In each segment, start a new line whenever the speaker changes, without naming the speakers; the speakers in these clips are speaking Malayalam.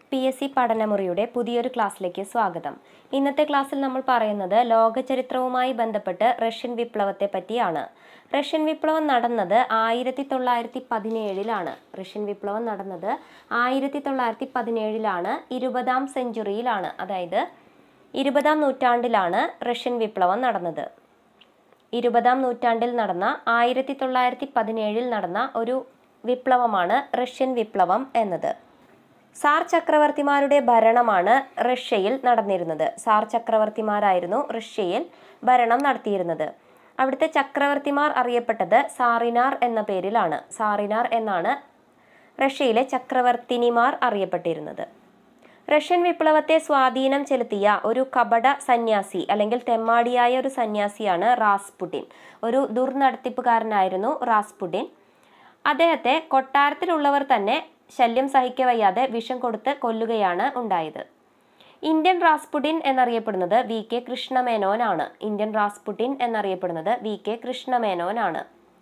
പി എസ് സി പഠനമുറിയുടെ പുതിയൊരു ക്ലാസ്സിലേക്ക് സ്വാഗതം ഇന്നത്തെ ക്ലാസ്സിൽ നമ്മൾ പറയുന്നത് ലോകചരിത്രവുമായി ബന്ധപ്പെട്ട് റഷ്യൻ വിപ്ലവത്തെ പറ്റിയാണ് റഷ്യൻ വിപ്ലവം നടന്നത് ആയിരത്തി തൊള്ളായിരത്തി പതിനേഴിലാണ് റഷ്യൻ വിപ്ലവം നടന്നത് ആയിരത്തി തൊള്ളായിരത്തി പതിനേഴിലാണ് ഇരുപതാം സെഞ്ചുറിയിലാണ് അതായത് ഇരുപതാം നൂറ്റാണ്ടിലാണ് റഷ്യൻ വിപ്ലവം നടന്നത് ഇരുപതാം നൂറ്റാണ്ടിൽ നടന്ന ആയിരത്തി തൊള്ളായിരത്തി പതിനേഴിൽ നടന്ന ഒരു വിപ്ലവമാണ് റഷ്യൻ വിപ്ലവം എന്നത് സാർ ചക്രവർത്തിമാരുടെ ഭരണമാണ് റഷ്യയിൽ നടന്നിരുന്നത് സാർ ചക്രവർത്തിമാരായിരുന്നു റഷ്യയിൽ ഭരണം നടത്തിയിരുന്നത് അവിടുത്തെ ചക്രവർത്തിമാർ അറിയപ്പെട്ടത് സാറിനാർ എന്ന പേരിലാണ് സാറിനാർ എന്നാണ് റഷ്യയിലെ ചക്രവർത്തിനിമാർ അറിയപ്പെട്ടിരുന്നത് റഷ്യൻ വിപ്ലവത്തെ സ്വാധീനം ചെലുത്തിയ ഒരു കപട സന്യാസി അല്ലെങ്കിൽ തെമ്മാടിയായ ഒരു സന്യാസിയാണ് റാസ്പുട്ടിൻ ഒരു ദുർനടത്തിപ്പുകാരനായിരുന്നു റാസ്പുട്ടിൻ അദ്ദേഹത്തെ കൊട്ടാരത്തിലുള്ളവർ തന്നെ ശല്യം സഹിക്കവയ്യാതെ വിഷം കൊടുത്ത് കൊല്ലുകയാണ് ഉണ്ടായത് ഇന്ത്യൻ റാസ്പുട്ടിൻ എന്നറിയപ്പെടുന്നത് വി കെ കൃഷ്ണമേനോനാണ് ഇന്ത്യൻ റാസ്പുട്ടിൻ എന്നറിയപ്പെടുന്നത് വി കെ കൃഷ്ണമേനോനാണ്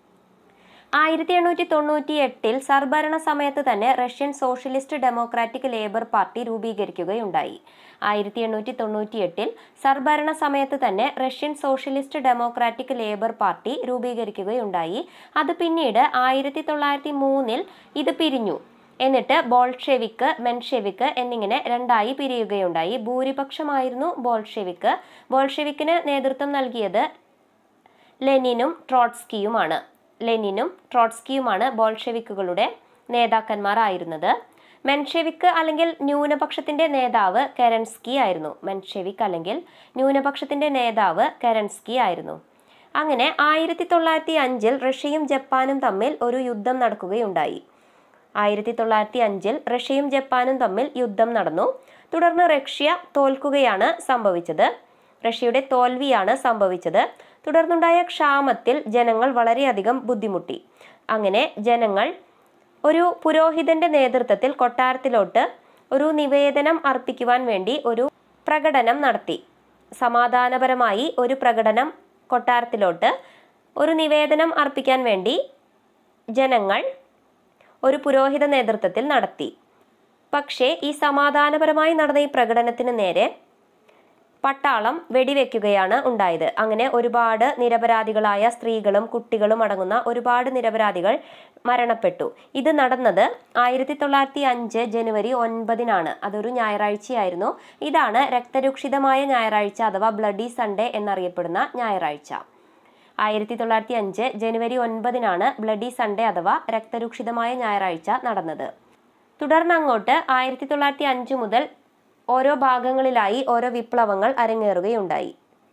ആയിരത്തി എണ്ണൂറ്റി തൊണ്ണൂറ്റി എട്ടിൽ സർഭരണ സമയത്ത് തന്നെ Russian socialist democratic labour party രൂപീകരിക്കുകയുണ്ടായി ആയിരത്തി എണ്ണൂറ്റി തൊണ്ണൂറ്റി എട്ടിൽ സർഭരണ സമയത്ത് തന്നെ Russian socialist democratic labour party രൂപീകരിക്കുകയുണ്ടായി അത് പിന്നീട് ആയിരത്തി തൊള്ളായിരത്തി മൂന്നിൽ ഇത് പിരിഞ്ഞു എന്നിട്ട് ബോൾഷെവിക്ക് മെൻഷെവിക്ക് എന്നിങ്ങനെ രണ്ടായി പിരിയുകയുണ്ടായി ഭൂരിപക്ഷമായിരുന്നു ബോൾഷെവിക്ക് ബോൾഷെവിക്കിന് നേതൃത്വം നൽകിയത് ലെനിനും ട്രോട്സ്കിയുമാണ് ലെനിനും ട്രോട്സ്കിയുമാണ് ബോൾഷെവിക്കുകളുടെ നേതാക്കന്മാരായിരുന്നത് മെൻഷെവിക്ക് അല്ലെങ്കിൽ ന്യൂനപക്ഷത്തിന്റെ നേതാവ് കെരൻസ്കി ആയിരുന്നു മെൻഷെവിക് അല്ലെങ്കിൽ ന്യൂനപക്ഷത്തിന്റെ നേതാവ് കെരൻസ്കി ആയിരുന്നു അങ്ങനെ ആയിരത്തി തൊള്ളായിരത്തി അഞ്ചിൽ റഷ്യയും ജപ്പാനും തമ്മിൽ ഒരു യുദ്ധം നടക്കുകയുണ്ടായി ആയിരത്തി തൊള്ളായിരത്തി അഞ്ചിൽ റഷ്യയും ജപ്പാനും തമ്മിൽ യുദ്ധം നടന്നു തുടർന്ന് റഷ്യ തോൽക്കുകയാണ് സംഭവിച്ചത് റഷ്യയുടെ തോൽവിയാണ് സംഭവിച്ചത് തുടർന്നുണ്ടായ ക്ഷാമത്തിൽ ജനങ്ങൾ വളരെയധികം ബുദ്ധിമുട്ടി അങ്ങനെ ജനങ്ങൾ ഒരു പുരോഹിതന്റെ നേതൃത്വത്തിൽ കൊട്ടാരത്തിലോട്ട് ഒരു നിവേദനം അർപ്പിക്കുവാൻ വേണ്ടി ഒരു പ്രകടനം നടത്തി സമാധാനപരമായി ഒരു പ്രകടനം കൊട്ടാരത്തിലോട്ട് ഒരു നിവേദനം അർപ്പിക്കാൻ വേണ്ടി ജനങ്ങൾ ഒരു പുരോഹിത നേതൃത്വത്തിൽ നടത്തി പക്ഷേ ഈ സമാധാനപരമായി നടന്ന ഈ പ്രകടനത്തിന് നേരെ പട്ടാളം വെടിവെക്കുകയാണ് ഉണ്ടായത് അങ്ങനെ ഒരുപാട് നിരപരാധികളായ സ്ത്രീകളും കുട്ടികളും അടങ്ങുന്ന ഒരുപാട് നിരപരാധികൾ മരണപ്പെട്ടു ഇത് നടന്നത് ആയിരത്തി തൊള്ളായിരത്തി അഞ്ച് ജനുവരി ഒൻപതിനാണ് അതൊരു ഞായറാഴ്ചയായിരുന്നു ഇതാണ് രക്തരൂക്ഷിതമായ ഞായറാഴ്ച അഥവാ ബ്ലഡി സൺഡേ എന്നറിയപ്പെടുന്ന ഞായറാഴ്ച ആയിരത്തി തൊള്ളായിരത്തി അഞ്ച് ജനുവരി ഒൻപതിനാണ് ബ്ലഡി സൺഡേ അഥവാ രക്തരൂക്ഷിതമായ ഞായറാഴ്ച നടന്നത് തുടർന്ന് അങ്ങോട്ട് ആയിരത്തി തൊള്ളായിരത്തി അഞ്ച് മുതൽ ഓരോ ഭാഗങ്ങളിലായി ഓരോ വിപ്ലവങ്ങൾ അരങ്ങേറുകയുണ്ടായി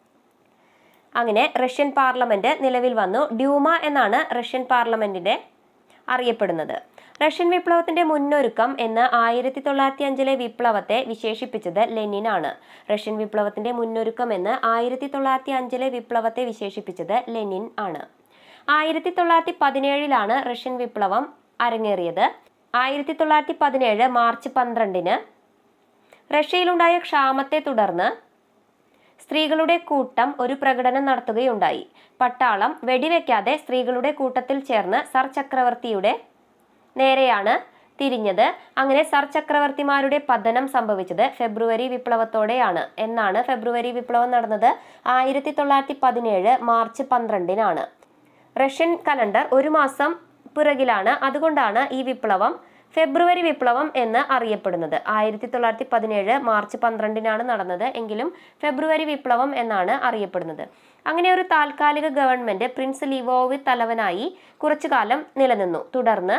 അങ്ങനെ റഷ്യൻ പാർലമെന്റ് നിലവിൽ വന്നു ഡ്യൂമ എന്നാണ് റഷ്യൻ പാർലമെന്റിന്റെ അറിയപ്പെടുന്നത് റഷ്യൻ വിപ്ലവത്തിന്റെ മുന്നൊരുക്കം എന്ന് ആയിരത്തി തൊള്ളായിരത്തി അഞ്ചിലെ വിപ്ലവത്തെ വിശേഷിപ്പിച്ചത് ലെനിനാണ് റഷ്യൻ വിപ്ലവത്തിന്റെ മുന്നൊരുക്കം എന്ന് ആയിരത്തി തൊള്ളായിരത്തി അഞ്ചിലെ വിപ്ലവത്തെ വിശേഷിപ്പിച്ചത് ലെനിൻ ആണ് ആയിരത്തി തൊള്ളായിരത്തി പതിനേഴിലാണ് റഷ്യൻ വിപ്ലവം അരങ്ങേറിയത് ആയിരത്തി തൊള്ളായിരത്തി പതിനേഴ് മാർച്ച് പന്ത്രണ്ടിന് റഷ്യയിലുണ്ടായ ക്ഷാമത്തെ തുടർന്ന് സ്ത്രീകളുടെ കൂട്ടം ഒരു പ്രകടനം നടത്തുകയുണ്ടായി പട്ടാളം വെടിവെക്കാതെ സ്ത്രീകളുടെ കൂട്ടത്തിൽ ചേർന്ന് സർ ചക്രവർത്തിയുടെ നേരെയാണ് തിരിഞ്ഞത് അങ്ങനെ സർ ചക്രവർത്തിമാരുടെ പതനം സംഭവിച്ചത് ഫെബ്രുവരി വിപ്ലവത്തോടെയാണ് എന്നാണ് ഫെബ്രുവരി വിപ്ലവം നടന്നത് ആയിരത്തി തൊള്ളായിരത്തി പതിനേഴ് മാർച്ച് പന്ത്രണ്ടിനാണ് റഷ്യൻ കലണ്ടർ ഒരു മാസം പിറകിലാണ് അതുകൊണ്ടാണ് ഈ വിപ്ലവം ഫെബ്രുവരി വിപ്ലവം എന്ന് അറിയപ്പെടുന്നത് ആയിരത്തി തൊള്ളായിരത്തി പതിനേഴ് മാർച്ച് പന്ത്രണ്ടിനാണ് നടന്നത് എങ്കിലും ഫെബ്രുവരി വിപ്ലവം എന്നാണ് അറിയപ്പെടുന്നത് അങ്ങനെ ഒരു താൽക്കാലിക ഗവൺമെന്റ് പ്രിൻസ് ലിവോവി തലവനായി കുറച്ചു കാലം നിലനിന്നു തുടർന്ന്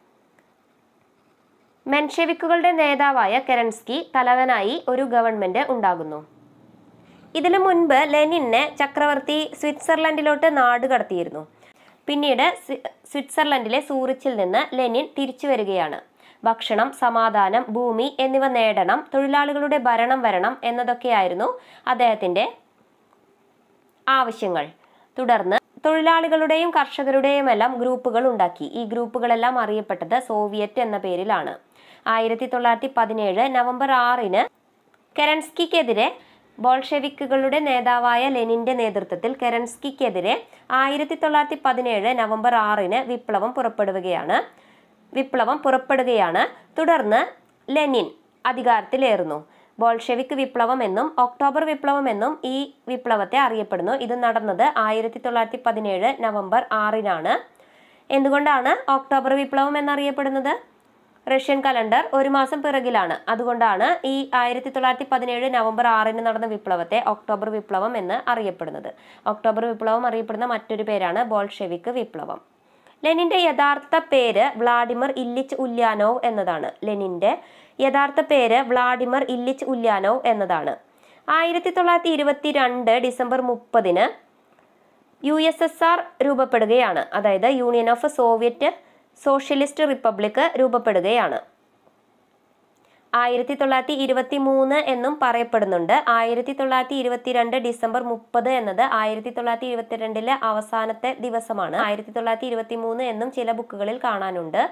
മെൻഷെവിക്കുകളുടെ നേതാവായ കെരൻസ്കി തലവനായി ഒരു ഗവൺമെന്റ് ഉണ്ടാകുന്നു ഇതിനു മുൻപ് ലെനിനെ ചക്രവർത്തി സ്വിറ്റ്സർലൻഡിലോട്ട് നാട് കടത്തിയിരുന്നു പിന്നീട് സ്വിറ്റ്സർലൻഡിലെ സൂറിച്ചിൽ നിന്ന് ലെനിൻ തിരിച്ചു വരികയാണ് ഭക്ഷണം സമാധാനം ഭൂമി എന്നിവ നേടണം തൊഴിലാളികളുടെ ഭരണം വരണം എന്നതൊക്കെയായിരുന്നു അദ്ദേഹത്തിന്റെ ആവശ്യങ്ങൾ തുടർന്ന് തൊഴിലാളികളുടെയും കർഷകരുടെയും എല്ലാം ഗ്രൂപ്പുകൾ ഉണ്ടാക്കി ഈ ഗ്രൂപ്പുകളെല്ലാം അറിയപ്പെട്ടത് സോവിയറ്റ് എന്ന പേരിലാണ് ആയിരത്തി തൊള്ളായിരത്തി പതിനേഴ് നവംബർ ആറിന് കെരൻസ്കിക്കെതിരെ ബോൾഷെവിക്കുകളുടെ നേതാവായ ലെനിന്റെ നേതൃത്വത്തിൽ കെരൻസ്കിക്കെതിരെ ആയിരത്തി തൊള്ളായിരത്തി പതിനേഴ് നവംബർ ആറിന് വിപ്ലവം പുറപ്പെടുകയാണ് വിപ്ലവം പുറപ്പെടുകയാണ് തുടർന്ന് ലെനിൻ അധികാരത്തിലേറുന്നു ബോൾഷെവിക് വിപ്ലവം എന്നും ഒക്ടോബർ വിപ്ലവം എന്നും ഈ വിപ്ലവത്തെ അറിയപ്പെടുന്നു ഇത് നടന്നത് ആയിരത്തി തൊള്ളായിരത്തി പതിനേഴ് നവംബർ ആറിനാണ് എന്തുകൊണ്ടാണ് ഒക്ടോബർ വിപ്ലവം എന്നറിയപ്പെടുന്നത് റഷ്യൻ കലണ്ടർ ഒരു മാസം പിറകിലാണ് അതുകൊണ്ടാണ് ഈ ആയിരത്തി തൊള്ളായിരത്തി പതിനേഴ് നവംബർ ആറിന് നടന്ന വിപ്ലവത്തെ ഒക്ടോബർ വിപ്ലവം എന്ന് അറിയപ്പെടുന്നത് ഒക്ടോബർ വിപ്ലവം അറിയപ്പെടുന്ന മറ്റൊരു പേരാണ് ബോൾഷെവിക് വിപ്ലവം ലെനിന്റെ യഥാർത്ഥ പേര് വ്ളാഡിമിർ ഇല്ലിച്ച് ഉല്യാനോവ് എന്നതാണ് ലെനിന്റെ യഥാർത്ഥ പേര് വ്ളാഡിമിർ ഇല്ലിച്ച് ഉല്യാനോവ് എന്നതാണ് ആയിരത്തി തൊള്ളായിരത്തി ഇരുപത്തി രണ്ട് ഡിസംബർ മുപ്പതിന് യു എസ് എസ് ആർ രൂപപ്പെടുകയാണ് അതായത് union of Soviet socialist republic രൂപപ്പെടുകയാണ് ആയിരത്തി തൊള്ളായിരത്തി ഇരുപത്തി മൂന്ന് എന്നും പറയപ്പെടുന്നുണ്ട് ആയിരത്തി തൊള്ളായിരത്തി ഇരുപത്തിരണ്ട് ഡിസംബർ മുപ്പത് എന്നത് ആയിരത്തി തൊള്ളായിരത്തി ഇരുപത്തിരണ്ടിലെ അവസാനത്തെ ദിവസമാണ് ആയിരത്തി തൊള്ളായിരത്തി ഇരുപത്തി മൂന്ന് എന്നും ചില ബുക്കുകളിൽ കാണാനുണ്ട്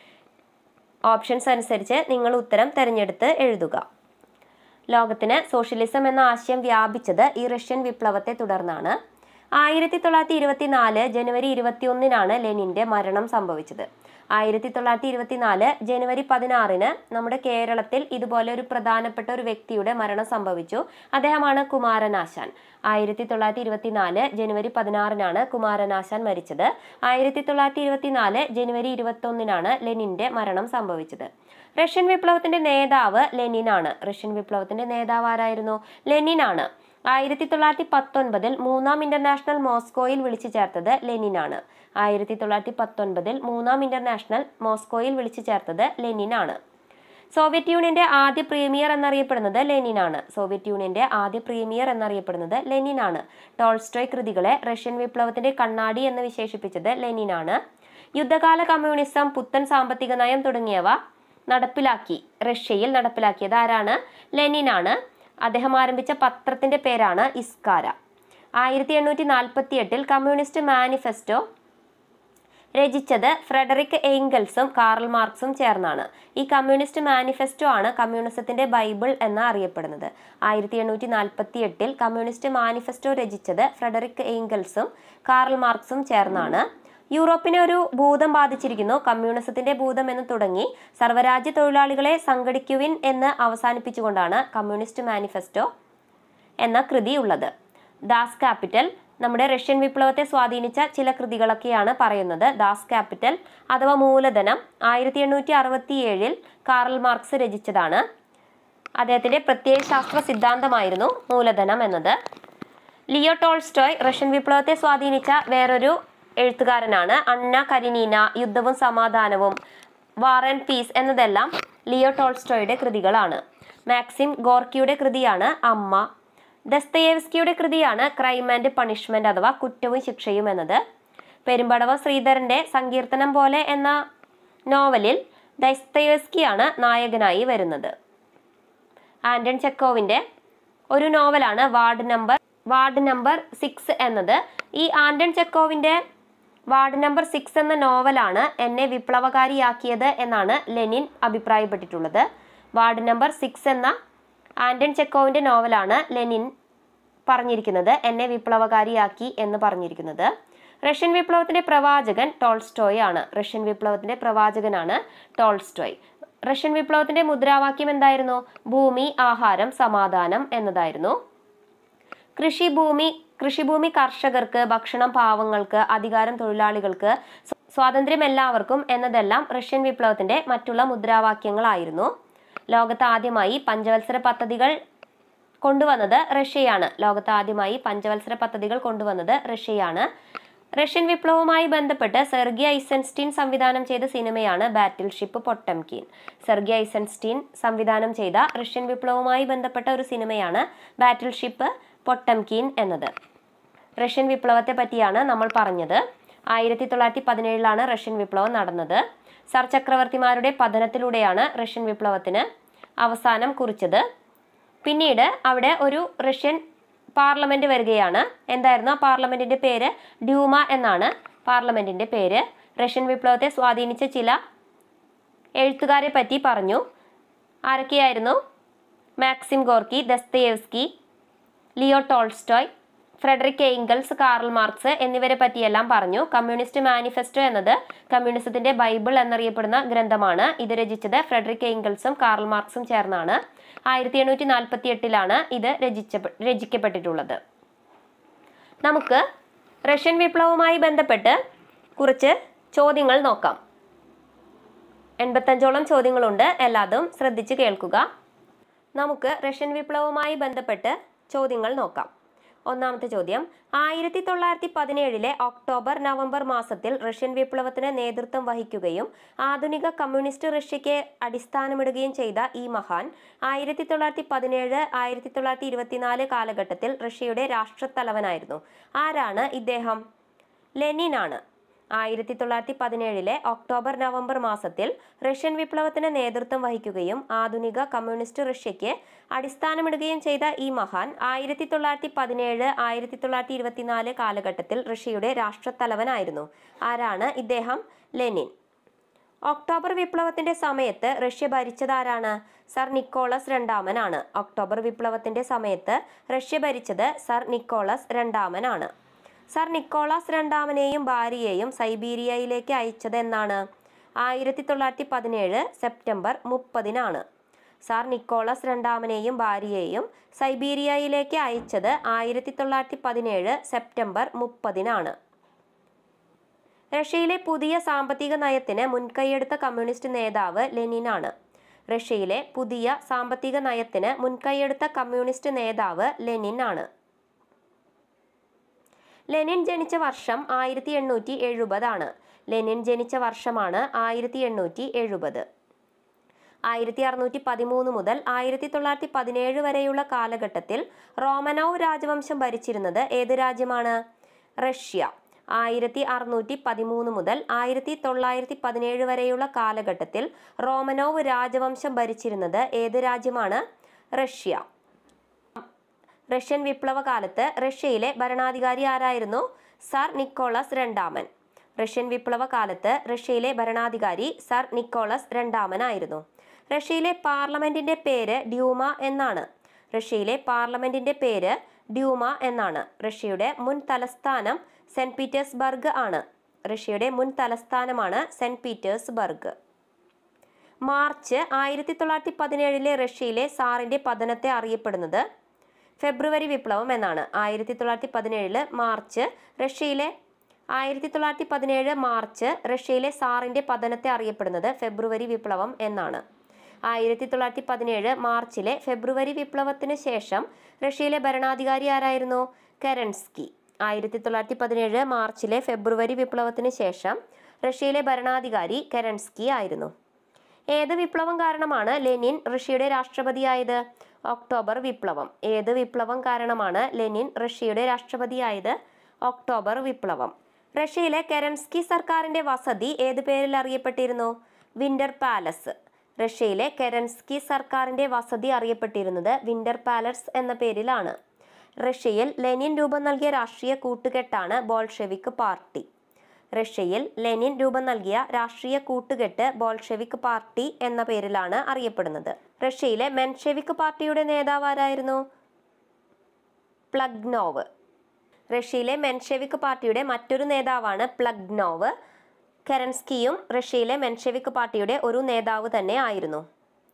ഓപ്ഷൻസ് അനുസരിച്ച് നിങ്ങൾ ഉത്തരം തിരഞ്ഞെടുത്ത് എഴുതുക ലോകത്തിന് സോഷ്യലിസം എന്ന ആശയം വ്യാപിച്ചത് ഈ റഷ്യൻ വിപ്ലവത്തെ തുടർന്നാണ് ആയിരത്തി തൊള്ളായിരത്തി ഇരുപത്തിനാല് ജനുവരി ഇരുപത്തിയൊന്നിനാണ് ലെനിന്റെ മരണം സംഭവിച്ചത് ആയിരത്തി തൊള്ളായിരത്തി ഇരുപത്തിനാല് ജനുവരി പതിനാറിന് നമ്മുടെ കേരളത്തിൽ ഇതുപോലെ ഒരു പ്രധാനപ്പെട്ട ഒരു വ്യക്തിയുടെ മരണം സംഭവിച്ചു അദ്ദേഹമാണ് കുമാരനാശാൻ ആയിരത്തി തൊള്ളായിരത്തി ഇരുപത്തിനാല് ജനുവരി പതിനാറിനാണ് കുമാരനാശാൻ മരിച്ചത് ആയിരത്തി തൊള്ളായിരത്തി ഇരുപത്തിനാല് ജനുവരി ഇരുപത്തൊന്നിനാണ് ലെനിന്റെ മരണം സംഭവിച്ചത് റഷ്യൻ വിപ്ലവത്തിന്റെ നേതാവ് ലെനിനാണ് റഷ്യൻ വിപ്ലവത്തിന്റെ നേതാവ് ആരായിരുന്നു ലെനിനാണ് ആയിരത്തി തൊള്ളായിരത്തി പത്തൊൻപതിൽ മൂന്നാം ഇന്റർനാഷണൽ മോസ്കോയിൽ വിളിച്ചു ചേർത്തത് ലെനിനാണ് ആയിരത്തി തൊള്ളായിരത്തി പത്തൊൻപതിൽ മൂന്നാം ഇന്റർനാഷണൽ മോസ്കോയിൽ വിളിച്ചു ചേർത്തത് ലെനിനാണ് സോവിയറ്റ് യൂണിയന്റെ ആദ്യ പ്രീമിയർ എന്നറിയപ്പെടുന്നത് ലെനിനാണ് സോവിയറ്റ് യൂണിയന്റെ ആദ്യ പ്രീമിയർ എന്നറിയപ്പെടുന്നത് ലെനിനാണ് ടോൾസ്റ്റോയ് കൃതികളെ റഷ്യൻ വിപ്ലവത്തിന്റെ കണ്ണാടി എന്ന് വിശേഷിപ്പിച്ചത് ലെനിനാണ് യുദ്ധകാല കമ്മ്യൂണിസം പുത്തൻ സാമ്പത്തിക നയം തുടങ്ങിയവ നടപ്പിലാക്കി റഷ്യയിൽ നടപ്പിലാക്കിയത് ആരാണ് ലെനിനാണ് അദ്ദേഹം ആരംഭിച്ച പത്രത്തിന്റെ പേരാണ് ഇസ്കാര ആയിരത്തി എണ്ണൂറ്റി നാൽപ്പത്തി എട്ടിൽ കമ്മ്യൂണിസ്റ്റ് മാനിഫെസ്റ്റോ രചിച്ചത് ഫ്രെഡറിക് എയ്ങ്കൽസും കാറൽ മാർക്സും ചേർന്നാണ് ഈ കമ്മ്യൂണിസ്റ്റ് മാനിഫെസ്റ്റോ ആണ് കമ്മ്യൂണിസത്തിന്റെ ബൈബിൾ എന്ന് അറിയപ്പെടുന്നത് ആയിരത്തി എണ്ണൂറ്റി നാൽപ്പത്തി എട്ടിൽ കമ്മ്യൂണിസ്റ്റ് മാനിഫെസ്റ്റോ രചിച്ചത് ഫ്രെഡറിക് എയ്ങ്കൽസും കാറൽ മാർക്സും ചേർന്നാണ് യൂറോപ്പിനെ ഒരു ഭൂതം ബാധിച്ചിരിക്കുന്നു കമ്മ്യൂണിസത്തിന്റെ ഭൂതം എന്ന് തുടങ്ങി സർവ്വരാജ്യ തൊഴിലാളികളെ സംഘടിക്കുവിൻ എന്ന് അവസാനിപ്പിച്ചുകൊണ്ടാണ് കമ്മ്യൂണിസ്റ്റ് മാനിഫെസ്റ്റോ എന്ന കൃതി ഉള്ളത് ദാസ് ക്യാപിറ്റൽ നമ്മുടെ റഷ്യൻ വിപ്ലവത്തെ സ്വാധീനിച്ച ചില കൃതികളൊക്കെയാണ് പറയുന്നത് ദാസ് ക്യാപിറ്റൽ അഥവാ മൂലധനം ആയിരത്തി എണ്ണൂറ്റി അറുപത്തി ഏഴിൽ കാറൽ മാർക്സ് രചിച്ചതാണ് അദ്ദേഹത്തിന്റെ പ്രത്യയശാസ്ത്ര സിദ്ധാന്തമായിരുന്നു മൂലധനം എന്നത് ലിയോ ടോൾസ്റ്റോയ് റഷ്യൻ വിപ്ലവത്തെ സ്വാധീനിച്ച വേറൊരു എഴുത്തുകാരനാണ് അന്ന കരിനീന യുദ്ധവും സമാധാനവും വാർ ആൻഡ് പീസ് എന്നതെല്ലാം ലിയോ ടോൾസ്റ്റോയുടെ കൃതികളാണ് മാക്സിം ഗോർക്കിയുടെ കൃതിയാണ് അമ്മ ദസ്തയേവ്സ്കിയുടെ കൃതിയാണ് ക്രൈം ആൻഡ് പണിഷ്മെന്റ് അഥവാ കുറ്റവും ശിക്ഷയും എന്നത് പെരുമ്പടവ ശ്രീധരന്റെ സങ്കീർത്തനം പോലെ എന്ന നോവലിൽ ദസ്തയേവ്സ്കിയാണ് നായകനായി വരുന്നത് ആന്റൺ ചെക്കോവിന്റെ ഒരു നോവലാണ് ward number ward number six എന്നത് ഈ ആന്റൺ ചെക്കോവിന്റെ വാർഡ് നമ്പർ സിക്സ് എന്ന നോവലാണ് എന്നെ വിപ്ലവകാരിയാക്കിയത് എന്നാണ് ലെനിൻ അഭിപ്രായപ്പെട്ടിട്ടുള്ളത് വാർഡ് നമ്പർ സിക്സ് എന്ന ആന്റൺ ചെക്കോവിന്റെ നോവലാണ് ലെനിൻ പറഞ്ഞിരിക്കുന്നത് എന്നെ വിപ്ലവകാരിയാക്കി എന്ന് പറഞ്ഞിരിക്കുന്നത് റഷ്യൻ വിപ്ലവത്തിന്റെ പ്രവാചകൻ ടോൾസ്റ്റോയ് ആണ് റഷ്യൻ വിപ്ലവത്തിന്റെ പ്രവാചകനാണ് ടോൾസ്റ്റോയ് റഷ്യൻ വിപ്ലവത്തിന്റെ മുദ്രാവാക്യം എന്തായിരുന്നു ഭൂമി ആഹാരം സമാധാനം എന്നതായിരുന്നു കൃഷിഭൂമി കൃഷിഭൂമി കർഷകർക്ക് ഭക്ഷണം പാവങ്ങൾക്ക് അധികാരം തൊഴിലാളികൾക്ക് സ്വ- സ്വാതന്ത്ര്യം എല്ലാവർക്കും എന്നതെല്ലാം റഷ്യൻ വിപ്ലവത്തിന്റെ മറ്റുള്ള മുദ്രാവാക്യങ്ങളായിരുന്നു ലോകത്ത് ആദ്യമായി പഞ്ചവത്സര പദ്ധതികൾ കൊണ്ടുവന്നത് റഷ്യയാണ് ലോകത്ത് ആദ്യമായി പഞ്ചവത്സര പദ്ധതികൾ കൊണ്ടുവന്നത് റഷ്യയാണ് റഷ്യൻ വിപ്ലവവുമായി ബന്ധപ്പെട്ട് സെർഗി ഐസൻസ്റ്റീൻ സംവിധാനം ചെയ്ത സിനിമയാണ് battleship Potemkin Sergei Eisenstein സംവിധാനം ചെയ്ത റഷ്യൻ വിപ്ലവവുമായി ബന്ധപ്പെട്ട ഒരു സിനിമയാണ് ബാറ്റിൽ ഷിപ്പ് പൊട്ടംകീൻ എന്നത് റഷ്യൻ വിപ്ലവത്തെ പറ്റിയാണ് നമ്മൾ പറഞ്ഞത് ആയിരത്തി തൊള്ളായിരത്തി പതിനേഴിലാണ് റഷ്യൻ വിപ്ലവം നടന്നത് സർ ചക്രവർത്തിമാരുടെ പതനത്തിലൂടെയാണ് റഷ്യൻ വിപ്ലവത്തിന് അവസാനം കുറിച്ചത് പിന്നീട് അവിടെ ഒരു റഷ്യൻ പാർലമെന്റ് വരികയാണ് എന്തായിരുന്നു ആ പാർലമെന്റിന്റെ പേര് ഡ്യൂമ എന്നാണ് പാർലമെന്റിന്റെ പേര് റഷ്യൻ വിപ്ലവത്തെ സ്വാധീനിച്ച ചില എഴുത്തുകാരെ പറ്റി പറഞ്ഞു ആരൊക്കെയായിരുന്നു Maxim Gorky Dostoevsky Leo Tolstoy Frederick Engels Karl Marx എന്നിവരെ പറ്റിയെല്ലാം പറഞ്ഞു കമ്മ്യൂണിസ്റ്റ് മാനിഫെസ്റ്റോ എന്നത് കമ്മ്യൂണിസത്തിന്റെ ബൈബിൾ എന്നറിയപ്പെടുന്ന ഗ്രന്ഥമാണ് ഇത് രചിച്ചത് ഫ്രെഡറിക് എയ്ങ്കൽസും കാർൽ മാർക്സും ചേർന്നാണ് ആയിരത്തി എണ്ണൂറ്റി നാൽപ്പത്തി എട്ടിലാണ് ഇത് രചിച്ച രചിക്കപ്പെട്ടിട്ടുള്ളത് നമുക്ക് റഷ്യൻ വിപ്ലവവുമായി ബന്ധപ്പെട്ട് കുറച്ച് ചോദ്യങ്ങൾ നോക്കാം എൺപത്തഞ്ചോളം ചോദ്യങ്ങളുണ്ട് എല്ലാതും ശ്രദ്ധിച്ച് കേൾക്കുക നമുക്ക് റഷ്യൻ വിപ്ലവവുമായി ബന്ധപ്പെട്ട് ചോദ്യങ്ങൾ നോക്കാം ഒന്നാമത്തെ ചോദ്യം ആയിരത്തി തൊള്ളായിരത്തി പതിനേഴിലെ ഒക്ടോബർ നവംബർ മാസത്തിൽ റഷ്യൻ വിപ്ലവത്തിന് നേതൃത്വം വഹിക്കുകയും ആധുനിക കമ്മ്യൂണിസ്റ്റ് റഷ്യയ്ക്ക് അടിസ്ഥാനമിടുകയും ചെയ്ത ഈ മഹാൻ ആയിരത്തി തൊള്ളായിരത്തി പതിനേഴ് ആയിരത്തി തൊള്ളായിരത്തി ഇരുപത്തിനാല് കാലഘട്ടത്തിൽ റഷ്യയുടെ രാഷ്ട്രത്തലവനായിരുന്നു ആരാണ് ഇദ്ദേഹം ലെനിനാണ് ആയിരത്തി തൊള്ളായിരത്തി പതിനേഴിലെ ഒക്ടോബർ നവംബർ മാസത്തിൽ റഷ്യൻ വിപ്ലവത്തിന് നേതൃത്വം വഹിക്കുകയും ആധുനിക കമ്മ്യൂണിസ്റ്റ് റഷ്യയ്ക്ക് അടിസ്ഥാനമിടുകയും ചെയ്ത ഈ മഹാൻ ആയിരത്തി തൊള്ളായിരത്തി പതിനേഴ് ആയിരത്തി തൊള്ളായിരത്തി ഇരുപത്തിനാല് കാലഘട്ടത്തിൽ റഷ്യയുടെ രാഷ്ട്രത്തലവനായിരുന്നു ആരാണ് ഇദ്ദേഹം ലെനിൻ ഒക്ടോബർ വിപ്ലവത്തിന്റെ സമയത്ത് റഷ്യ ഭരിച്ചതാരാണ് സർ നിക്കോളസ് രണ്ടാമനാണ് ഒക്ടോബർ വിപ്ലവത്തിന്റെ സമയത്ത് റഷ്യ ഭരിച്ചത് സർ നിക്കോളസ് രണ്ടാമനാണ് സർ നിക്കോളാസ് രണ്ടാമനെയും ഭാര്യയെയും സൈബീരിയയിലേക്ക് അയച്ചത് എന്നാണ് ആയിരത്തി തൊള്ളായിരത്തി പതിനേഴ് സെപ്റ്റംബർ മുപ്പതിനാണ് സാർ നിക്കോളസ് രണ്ടാമനെയും ഭാര്യയെയും സൈബീരിയയിലേക്ക് അയച്ചത് ആയിരത്തി തൊള്ളായിരത്തി പതിനേഴ് സെപ്റ്റംബർ മുപ്പതിനാണ് റഷ്യയിലെ പുതിയ സാമ്പത്തിക നയത്തിന് മുൻകൈയെടുത്ത കമ്മ്യൂണിസ്റ്റ് നേതാവ് ലെനിനാണ് റഷ്യയിലെ പുതിയ സാമ്പത്തിക നയത്തിന് മുൻകൈയെടുത്ത കമ്മ്യൂണിസ്റ്റ് നേതാവ് ലെനിൻ ആണ് ലെനിൻ ജനിച്ച വർഷം ആയിരത്തി എണ്ണൂറ്റി എഴുപതാണ് ലെനിൻ ജനിച്ച വർഷമാണ് ആയിരത്തി എണ്ണൂറ്റി എഴുപത് ആയിരത്തി അറുന്നൂറ്റി പതിമൂന്ന് മുതൽ ആയിരത്തി തൊള്ളായിരത്തി പതിനേഴ് വരെയുള്ള കാലഘട്ടത്തിൽ റോമനോവ് രാജവംശം ഭരിച്ചിരുന്നത് ഏത് രാജ്യമാണ് റഷ്യ ആയിരത്തി അറുന്നൂറ്റി പതിമൂന്ന് മുതൽ ആയിരത്തി തൊള്ളായിരത്തി പതിനേഴ് വരെയുള്ള കാലഘട്ടത്തിൽ റോമനോവ് രാജവംശം ഭരിച്ചിരുന്നത് ഏത് രാജ്യമാണ് റഷ്യ റഷ്യൻ വിപ്ലവ കാലത്ത് റഷ്യയിലെ ഭരണാധികാരി ആരായിരുന്നു സർ നിക്കോളസ് രണ്ടാമൻ റഷ്യൻ വിപ്ലവ കാലത്ത് റഷ്യയിലെ ഭരണാധികാരി സർ നിക്കോളസ് രണ്ടാമനായിരുന്നു റഷ്യയിലെ പാർലമെന്റിന്റെ പേര് ഡ്യൂമ എന്നാണ് റഷ്യയിലെ പാർലമെന്റിന്റെ പേര് ഡ്യൂമ എന്നാണ് റഷ്യയുടെ മുൻ തലസ്ഥാനം സെന്റ് പീറ്റേഴ്സ്ബർഗ് ആണ് റഷ്യയുടെ മുൻ തലസ്ഥാനമാണ് സെന്റ് പീറ്റേഴ്സ്ബർഗ് മാർച്ച് ആയിരത്തി തൊള്ളായിരത്തി പതിനേഴിലെ റഷ്യയിലെ സാറിന്റെ പതനത്തെ അറിയപ്പെടുന്നത് ഫെബ്രുവരി വിപ്ലവം എന്നാണ് ആയിരത്തി തൊള്ളായിരത്തി പതിനേഴില് മാർച്ച് റഷ്യയിലെ ആയിരത്തി തൊള്ളായിരത്തി പതിനേഴ് മാർച്ച് റഷ്യയിലെ സാറിന്റെ പതനത്തെ അറിയപ്പെടുന്നത് ഫെബ്രുവരി വിപ്ലവം എന്നാണ് ആയിരത്തി തൊള്ളായിരത്തി പതിനേഴ് മാർച്ചിലെ ഫെബ്രുവരി വിപ്ലവത്തിന് ശേഷം റഷ്യയിലെ ഭരണാധികാരി ആരായിരുന്നു കെരൻസ്കി ആയിരത്തി തൊള്ളായിരത്തി പതിനേഴ് മാർച്ചിലെ ഫെബ്രുവരി വിപ്ലവത്തിന് ശേഷം റഷ്യയിലെ ഭരണാധികാരി കെരൻസ്കി ആയിരുന്നു ഏത് വിപ്ലവം കാരണമാണ് ലെനിൻ റഷ്യയുടെ രാഷ്ട്രപതിയായത് ഒക്ടോബർ വിപ്ലവം ഏത് വിപ്ലവം കാരണമാണ് ലെനിൻ റഷ്യയുടെ രാഷ്ട്രപതിയായത് ഒക്ടോബർ വിപ്ലവം റഷ്യയിലെ കെരൻസ്കി സർക്കാരിന്റെ വസതി ഏത് പേരിൽ അറിയപ്പെട്ടിരുന്നു വിന്റർ പാലസ് റഷ്യയിലെ കെരൻസ്കി സർക്കാരിന്റെ വസതി അറിയപ്പെട്ടിരുന്നത് വിന്റർ പാലസ് എന്ന പേരിലാണ് റഷ്യയിൽ ലെനിൻ രൂപം നൽകിയ രാഷ്ട്രീയ കൂട്ടുകെട്ടാണ് ബോൾഷെവിക് പാർട്ടി റഷ്യയിൽ ലെനിൻ രൂപം നൽകിയ രാഷ്ട്രീയ കൂട്ടുകെട്ട് ബോൾഷെവിക് പാർട്ടി എന്ന പേരിലാണ് അറിയപ്പെടുന്നത് റഷ്യയിലെ മെൻഷെവിക് പാർട്ടിയുടെ നേതാവ് ആരായിരുന്നു പ്ലഗ്നോവ് റഷ്യയിലെ മെൻഷെവിക് പാർട്ടിയുടെ മറ്റൊരു നേതാവാണ് പ്ലഗ്നോവ് കെരൻസ്കിയും റഷ്യയിലെ മെൻഷെവിക് പാർട്ടിയുടെ ഒരു നേതാവ് തന്നെ ആയിരുന്നു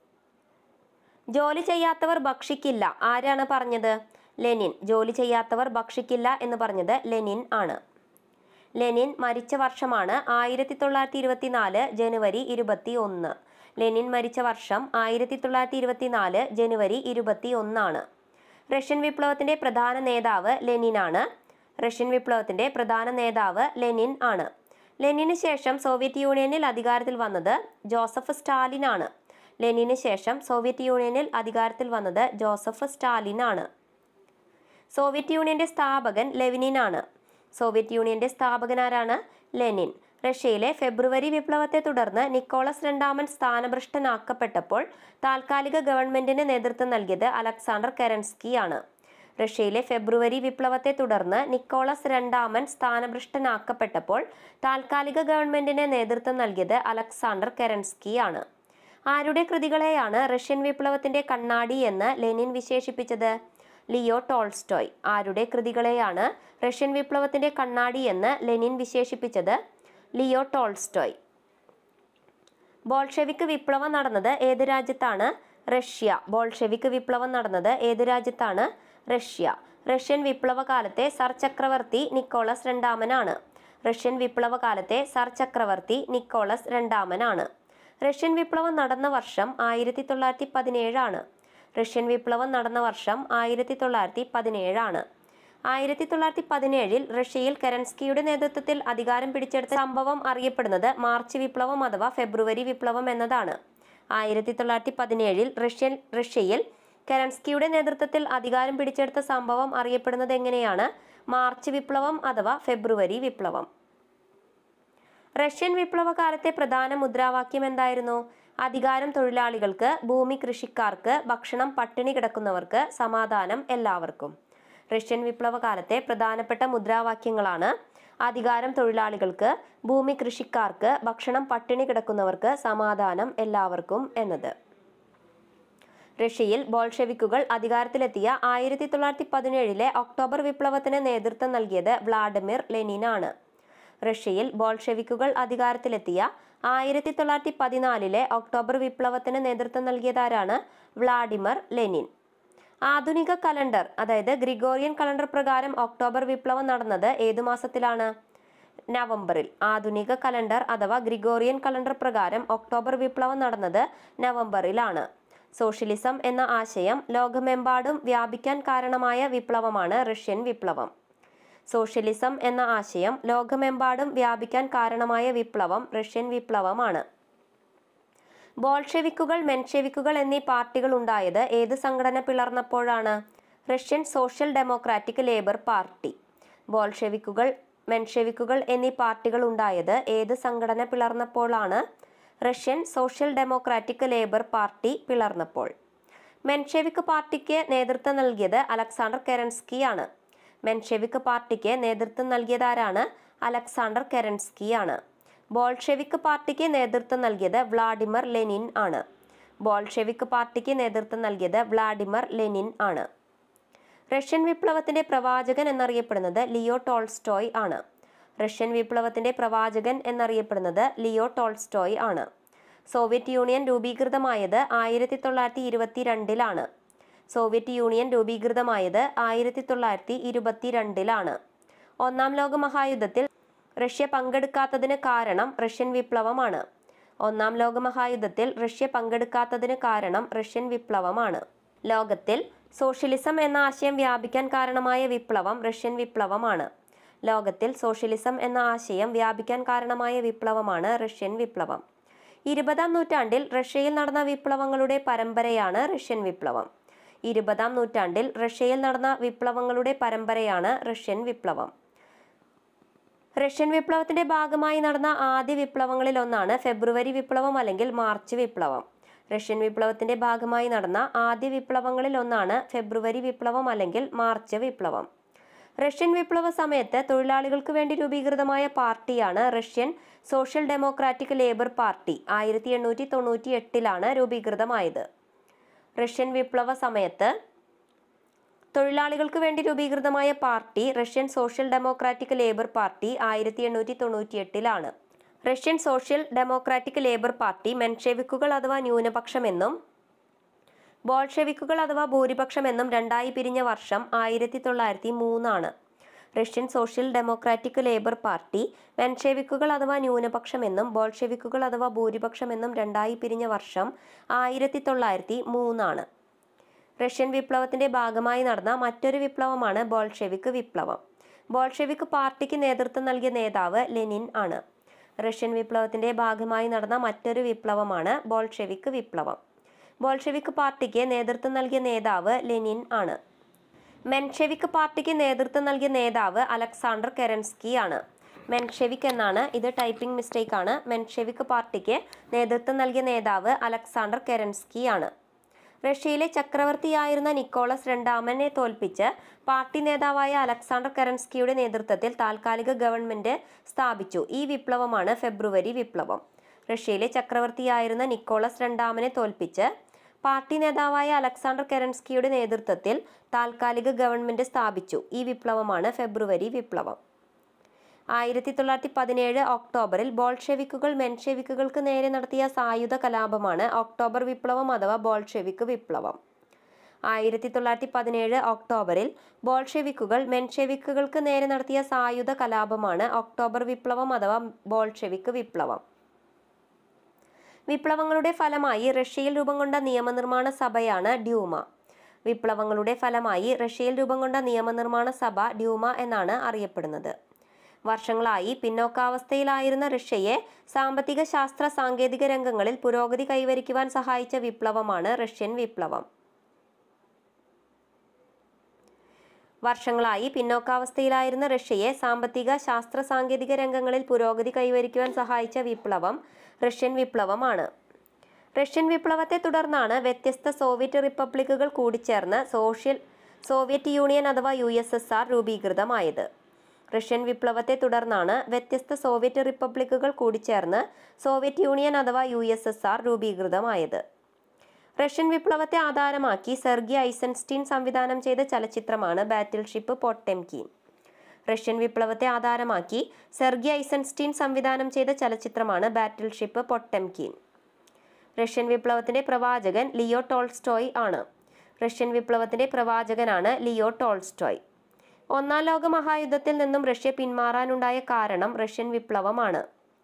ജോലി ചെയ്യാത്തവർ ഭക്ഷിക്കില്ല ആരാണ് പറഞ്ഞത് ലെനിൻ ജോലി ചെയ്യാത്തവർ ഭക്ഷിക്കില്ല എന്ന് പറഞ്ഞത് ലെനിൻ ആണ് ലെനിൻ മരിച്ച വർഷമാണ് ആയിരത്തി തൊള്ളായിരത്തി ഇരുപത്തിനാല് ജനുവരി ഇരുപത്തി ഒന്ന് ലെനിൻ മരിച്ച വർഷം ആയിരത്തി തൊള്ളായിരത്തി ഇരുപത്തിനാല് ജനുവരി ഇരുപത്തി ഒന്നാണ് റഷ്യൻ വിപ്ലവത്തിന്റെ പ്രധാന നേതാവ് ലെനിനാണ് റഷ്യൻ വിപ്ലവത്തിന്റെ പ്രധാന നേതാവ് ലെനിൻ ആണ് ലെനിന് ശേഷം സോവിയറ്റ് യൂണിയനിൽ അധികാരത്തിൽ വന്നത് ജോസഫ് സ്റ്റാലിൻ ആണ് ലെനിന് ശേഷം സോവിയറ്റ് യൂണിയനിൽ അധികാരത്തിൽ വന്നത് ജോസഫ് സ്റ്റാലിൻ ആണ് സോവിയറ്റ് യൂണിയന്റെ സ്ഥാപകൻ ലെനിനാണ് സോവിയറ്റ് യൂണിയന്റെ സ്ഥാപകൻ ആരാണ് ലെനിൻ റഷ്യയിലെ ഫെബ്രുവരി വിപ്ലവത്തെ തുടർന്ന് നിക്കോളസ് രണ്ടാമൻ സ്ഥാനഭ്രഷ്ടനാക്കപ്പെട്ടപ്പോൾ താൽക്കാലിക ഗവൺമെന്റിന് നേതൃത്വം നൽകിയത് അലക്സാണ്ടർ കെരൻസ്കി ആണ് റഷ്യയിലെ ഫെബ്രുവരി വിപ്ലവത്തെ തുടർന്ന് നിക്കോളസ് രണ്ടാമൻ സ്ഥാനഭ്രഷ്ടനാക്കപ്പെട്ടപ്പോൾ താൽക്കാലിക ഗവൺമെന്റിന് നേതൃത്വം നൽകിയത് അലക്സാണ്ടർ കെരൻസ്കി ആണ് ആരുടെ കൃതികളെയാണ് റഷ്യൻ വിപ്ലവത്തിന്റെ കണ്ണാടി എന്ന് ലെനിൻ വിശേഷിപ്പിച്ചത് ലിയോ ടോൾസ്റ്റോയ് ആരുടെ കൃതികളെയാണ് റഷ്യൻ വിപ്ലവത്തിന്റെ കണ്ണാടി എന്ന് ലെനിൻ വിശേഷിപ്പിച്ചത് ലിയോ ടോൾസ്റ്റോയ് ബോൾഷെവിക് വിപ്ലവം നടന്നത് ഏത് രാജ്യത്താണ് റഷ്യ ബോൾഷെവിക് വിപ്ലവം നടന്നത് ഏത് രാജ്യത്താണ് റഷ്യ റഷ്യൻ വിപ്ലവകാലത്തെ സർ ചക്രവർത്തി നിക്കോളസ് രണ്ടാമനാണ് റഷ്യൻ വിപ്ലവകാലത്തെ സർ ചക്രവർത്തി നിക്കോളസ് രണ്ടാമനാണ് റഷ്യൻ വിപ്ലവം നടന്ന വർഷം ആയിരത്തി തൊള്ളായിരത്തി പതിനേഴാണ് റഷ്യൻ വിപ്ലവം നടന്ന വർഷം ആയിരത്തി തൊള്ളായിരത്തി പതിനേഴാണ് ആയിരത്തി തൊള്ളായിരത്തി പതിനേഴിൽ റഷ്യയിൽ കെരൻസ്കിയുടെ നേതൃത്വത്തിൽ അധികാരം പിടിച്ചെടുത്ത സംഭവം അറിയപ്പെടുന്നത് മാർച്ച് വിപ്ലവം അഥവാ ഫെബ്രുവരി വിപ്ലവം എന്നതാണ് ആയിരത്തി തൊള്ളായിരത്തി പതിനേഴിൽ റഷ്യൻ റഷ്യയിൽ കെരൻസ്കിയുടെ നേതൃത്വത്തിൽ അധികാരം പിടിച്ചെടുത്ത സംഭവം അറിയപ്പെടുന്നത് എങ്ങനെയാണ് മാർച്ച് വിപ്ലവം അഥവാ ഫെബ്രുവരി വിപ്ലവം റഷ്യൻ വിപ്ലവകാലത്തെ പ്രധാന മുദ്രാവാക്യം എന്തായിരുന്നു അധികാരം തൊഴിലാളികൾക്ക് ഭൂമി കൃഷിക്കാർക്ക് ഭക്ഷണം പട്ടിണി കിടക്കുന്നവർക്ക് സമാധാനം എല്ലാവർക്കും റഷ്യൻ വിപ്ലവകാലത്തെ പ്രധാനപ്പെട്ട മുദ്രാവാക്യങ്ങളാണ് അധികാരം തൊഴിലാളികൾക്ക് ഭൂമി കൃഷിക്കാർക്ക് ഭക്ഷണം പട്ടിണി കിടക്കുന്നവർക്ക് സമാധാനം എല്ലാവർക്കും എന്നത് റഷ്യയിൽ ബോൾഷെവിക്കുകൾ അധികാരത്തിലെത്തിയ ആയിരത്തി തൊള്ളായിരത്തി പതിനേഴിലെ ഒക്ടോബർ വിപ്ലവത്തിന് നേതൃത്വം നൽകിയത് വ്ളാഡിമിർ ലെനിനാണ് റഷ്യയിൽ ബോൾഷെവിക്കുകൾ അധികാരത്തിലെത്തിയ ആയിരത്തി തൊള്ളായിരത്തി പതിനാലിലെ ഒക്ടോബർ വിപ്ലവത്തിന് നേതൃത്വം നൽകിയതാരാണ് വ്ളാഡിമർ ലെനിൻ ആധുനിക കലണ്ടർ അതായത് ഗ്രിഗോറിയൻ കലണ്ടർ പ്രകാരം ഒക്ടോബർ വിപ്ലവം നടന്നത് ഏതു മാസത്തിലാണ് നവംബറിൽ ആധുനിക കലണ്ടർ അഥവാ ഗ്രിഗോറിയൻ കലണ്ടർ പ്രകാരം ഒക്ടോബർ വിപ്ലവം നടന്നത് നവംബറിലാണ് സോഷ്യലിസം എന്ന ആശയം ലോകമെമ്പാടും വ്യാപിക്കാൻ കാരണമായ വിപ്ലവമാണ് റഷ്യൻ വിപ്ലവം സോഷ്യലിസം എന്ന ആശയം ലോകമെമ്പാടും വ്യാപിക്കാൻ കാരണമായ വിപ്ലവം റഷ്യൻ വിപ്ലവമാണ് ബോൾഷെവിക്കുകൾ മെൻഷെവിക്കുകൾ എന്നീ പാർട്ടികൾ ഉണ്ടായത് ഏത് സംഘടന പിളർന്നപ്പോഴാണ് Russian social democratic labour party ബോൾഷെവിക്കുകൾ മെൻഷെവിക്കുകൾ എന്നീ പാർട്ടികൾ ഉണ്ടായത് ഏത് സംഘടന പിളർന്നപ്പോഴാണ് Russian social democratic labour party പിളർന്നപ്പോൾ മെൻഷെവിക് പാർട്ടിക്ക് നേതൃത്വം നൽകിയത് അലക്സാണ്ടർ കെരൻസ്കി ആണ് മെൻഷെവിക് പാർട്ടിക്ക് നേതൃത്വം നൽകിയതാരാണ് അലക്സാണ്ടർ കെരൻസ്കി ആണ് ബോൾഷെവിക് പാർട്ടിക്ക് നേതൃത്വം നൽകിയത് വ്ളാഡിമർ ലെനിൻ ആണ് ബോൾഷെവിക് പാർട്ടിക്ക് നേതൃത്വം നൽകിയത് വ്ളാഡിമർ ലെനിൻ ആണ് റഷ്യൻ വിപ്ലവത്തിന്റെ പ്രവാചകൻ എന്നറിയപ്പെടുന്നത് ലിയോ ടോൾസ്റ്റോയ് ആണ് റഷ്യൻ വിപ്ലവത്തിന്റെ പ്രവാചകൻ എന്നറിയപ്പെടുന്നത് ലിയോ ടോൾസ്റ്റോയ് ആണ് സോവിയറ്റ് യൂണിയൻ രൂപീകൃതമായത് ആയിരത്തി തൊള്ളായിരത്തി ഇരുപത്തിരണ്ടിലാണ് സോവിയറ്റ് യൂണിയൻ രൂപീകൃതമായത് ആയിരത്തി തൊള്ളായിരത്തി ഇരുപത്തിരണ്ടിലാണ് ഒന്നാം ലോക മഹായുദ്ധത്തിൽ റഷ്യ പങ്കെടുക്കാത്തതിന് കാരണം റഷ്യൻ വിപ്ലവമാണ് ഒന്നാം ലോക മഹായുദ്ധത്തിൽ റഷ്യ പങ്കെടുക്കാത്തതിന് കാരണം റഷ്യൻ വിപ്ലവമാണ് ലോകത്തിൽ സോഷ്യലിസം എന്ന ആശയം വ്യാപിക്കാൻ കാരണമായ വിപ്ലവം റഷ്യൻ വിപ്ലവമാണ് ലോകത്തിൽ സോഷ്യലിസം എന്ന ആശയം വ്യാപിക്കാൻ കാരണമായ വിപ്ലവമാണ് റഷ്യൻ വിപ്ലവം ഇരുപതാം നൂറ്റാണ്ടിൽ റഷ്യയിൽ നടന്ന വിപ്ലവങ്ങളുടെ പരമ്പരയാണ് റഷ്യൻ വിപ്ലവം ഇരുപതാം നൂറ്റാണ്ടിൽ റഷ്യയിൽ നടന്ന വിപ്ലവങ്ങളുടെ പരമ്പരയാണ് റഷ്യൻ വിപ്ലവം റഷ്യൻ വിപ്ലവത്തിന്റെ ഭാഗമായി നടന്ന ആദ്യ വിപ്ലവങ്ങളിൽ ഒന്നാണ് ഫെബ്രുവരി വിപ്ലവം അല്ലെങ്കിൽ മാർച്ച് വിപ്ലവം റഷ്യൻ വിപ്ലവത്തിന്റെ ഭാഗമായി നടന്ന ആദ്യ വിപ്ലവങ്ങളിൽ ഒന്നാണ് ഫെബ്രുവരി വിപ്ലവം അല്ലെങ്കിൽ മാർച്ച് വിപ്ലവം റഷ്യൻ വിപ്ലവ സമയത്ത് തൊഴിലാളികൾക്ക് വേണ്ടി രൂപീകൃതമായ പാർട്ടിയാണ് Russian social democratic labour party ആയിരത്തി എണ്ണൂറ്റി തൊണ്ണൂറ്റി എട്ടിലാണ് രൂപീകൃതമായത് റഷ്യൻ വിപ്ലവ സമയത്ത് തൊഴിലാളികൾക്ക് വേണ്ടി രൂപീകൃതമായ പാർട്ടി Russian social democratic labour party ആയിരത്തി എണ്ണൂറ്റി തൊണ്ണൂറ്റി എട്ടിലാണ് Russian social democratic labour party മെൻഷെവിക്കുകൾ അഥവാ ന്യൂനപക്ഷമെന്നും ബോൾഷെവിക്കുകൾ അഥവാ ഭൂരിപക്ഷമെന്നും രണ്ടായി പിരിഞ്ഞ വർഷം ആയിരത്തി തൊള്ളായിരത്തി മൂന്നാണ് Russian social democratic labour party മെൻഷെവിക്കുകൾ അഥവാ ന്യൂനപക്ഷമെന്നും ബോൾഷെവിക്കുകൾ അഥവാ ഭൂരിപക്ഷമെന്നും രണ്ടായി പിരിഞ്ഞ വർഷം ആയിരത്തി തൊള്ളായിരത്തി മൂന്നാണ് റഷ്യൻ വിപ്ലവത്തിന്റെ ഭാഗമായി നടന്ന മറ്റൊരു വിപ്ലവമാണ് ബോൾഷെവിക് വിപ്ലവം ബോൾഷെവിക് പാർട്ടിക്ക് നേതൃത്വം നൽകിയ നേതാവ് ലെനിൻ ആണ് റഷ്യൻ വിപ്ലവത്തിന്റെ ഭാഗമായി നടന്ന മറ്റൊരു വിപ്ലവമാണ് ബോൾഷെവിക് വിപ്ലവം ബോൾഷെവിക് പാർട്ടിക്ക് നേതൃത്വം നൽകിയ നേതാവ് ലെനിൻ ആണ് മെൻഷെവിക് പാർട്ടിക്ക് നേതൃത്വം നൽകിയ നേതാവ് അലക്സാണ്ടർ കെരൻസ്കി ആണ് മെൻഷെവിക് എന്നാണ് ഇത് ടൈപ്പിംഗ് മിസ്റ്റേക്ക് ആണ് മെൻഷെവിക് പാർട്ടിക്ക് നേതൃത്വം നൽകിയ നേതാവ് അലക്സാണ്ടർ കെരൻസ്കി ആണ് റഷ്യയിലെ ചക്രവർത്തിയായിരുന്ന നിക്കോളസ് രണ്ടാമനെ തോൽപ്പിച്ച് പാർട്ടി നേതാവായ അലക്സാണ്ടർ കെറൻസ്കിയുടെ നേതൃത്വത്തിൽ താൽക്കാലിക ഗവൺമെന്റ് സ്ഥാപിച്ചു ഈ വിപ്ലവമാണ് ഫെബ്രുവരി വിപ്ലവം റഷ്യയിലെ ചക്രവർത്തിയായിരുന്ന നിക്കോളസ് രണ്ടാമനെ തോൽപ്പിച്ച് പാർട്ടി നേതാവായ അലക്സാണ്ടർ കെറൻസ്കിയുടെ നേതൃത്വത്തിൽ താൽക്കാലിക ഗവൺമെന്റ് സ്ഥാപിച്ചു ഈ വിപ്ലവമാണ് ഫെബ്രുവരി വിപ്ലവം ആയിരത്തി തൊള്ളായിരത്തി പതിനേഴ് ഒക്ടോബറിൽ ബോൾഷെവിക്കുകൾ മെൻഷെവിക്കുകൾക്ക് നേരെ നടത്തിയ സായുധ കലാപമാണ് ഒക്ടോബർ വിപ്ലവം അഥവാ ബോൾഷെവിക് വിപ്ലവം ആയിരത്തി തൊള്ളായിരത്തി പതിനേഴ് ഒക്ടോബറിൽ ബോൾഷെവിക്കുകൾ മെൻഷെവിക്കുകൾക്ക് നേരെ നടത്തിയ സായുധ കലാപമാണ് ഒക്ടോബർ വിപ്ലവം അഥവാ ബോൾഷെവിക് വിപ്ലവം വിപ്ലവങ്ങളുടെ ഫലമായി റഷ്യയിൽ രൂപം കൊണ്ട നിയമനിർമ്മാണ സഭയാണ് ഡ്യൂമ വിപ്ലവങ്ങളുടെ ഫലമായി റഷ്യയിൽ രൂപം കൊണ്ട നിയമനിർമ്മാണ സഭ ഡ്യൂമ എന്നാണ് അറിയപ്പെടുന്നത് വർഷങ്ങളായി പിന്നോക്കാവസ്ഥയിലായിരുന്ന റഷ്യയെ സാമ്പത്തിക ശാസ്ത്ര സാങ്കേതിക രംഗങ്ങളിൽ പുരോഗതി കൈവരിക്കുവാൻ സഹായിച്ച വിപ്ലവമാണ് റഷ്യൻ വിപ്ലവം വർഷങ്ങളായി പിന്നോക്കാവസ്ഥയിലായിരുന്ന റഷ്യയെ സാമ്പത്തിക ശാസ്ത്ര സാങ്കേതിക രംഗങ്ങളിൽ പുരോഗതി കൈവരിക്കുവാൻ സഹായിച്ച വിപ്ലവം റഷ്യൻ വിപ്ലവമാണ് റഷ്യൻ വിപ്ലവത്തെ തുടർന്നാണ് വ്യത്യസ്ത സോവിയറ്റ് റിപ്പബ്ലിക്കുകൾ കൂടിച്ചേർന്ന് സോഷ്യൽ സോവിയറ്റ് യൂണിയൻ അഥവാ യു എസ് എസ് ആർ രൂപീകൃതമായത് റഷ്യൻ വിപ്ലവത്തെ തുടർന്നാണ് വ്യത്യസ്ത സോവിയറ്റ് റിപ്പബ്ലിക്കുകൾ കൂടിച്ചേർന്ന് സോവിയറ്റ് യൂണിയൻ അഥവാ യു എസ് എസ് ആർ രൂപീകൃതമായത് റഷ്യൻ വിപ്ലവത്തെ ആധാരമാക്കി സെർഗി ഐസൻസ്റ്റീൻ സംവിധാനം ചെയ്ത ചലച്ചിത്രമാണ് ബാറ്റിൽ ഷിപ്പ് പൊട്ടെംകീൻ റഷ്യൻ വിപ്ലവത്തെ ആധാരമാക്കി സെർഗി ഐസൻസ്റ്റീൻ സംവിധാനം ചെയ്ത ചലച്ചിത്രമാണ് ബാറ്റിൽ ഷിപ്പ് പൊട്ടെംകീൻ റഷ്യൻ വിപ്ലവത്തിന്റെ പ്രവാചകൻ ലിയോ ടോൾസ്റ്റോയ് ആണ് റഷ്യൻ വിപ്ലവത്തിന്റെ പ്രവാചകനാണ് ലിയോ ടോൾസ്റ്റോയ് ഒന്നാം ലോക മഹായുദ്ധത്തിൽ നിന്നും റഷ്യ പിന്മാറാനുണ്ടായ കാരണം റഷ്യൻ വിപ്ലവമാണ്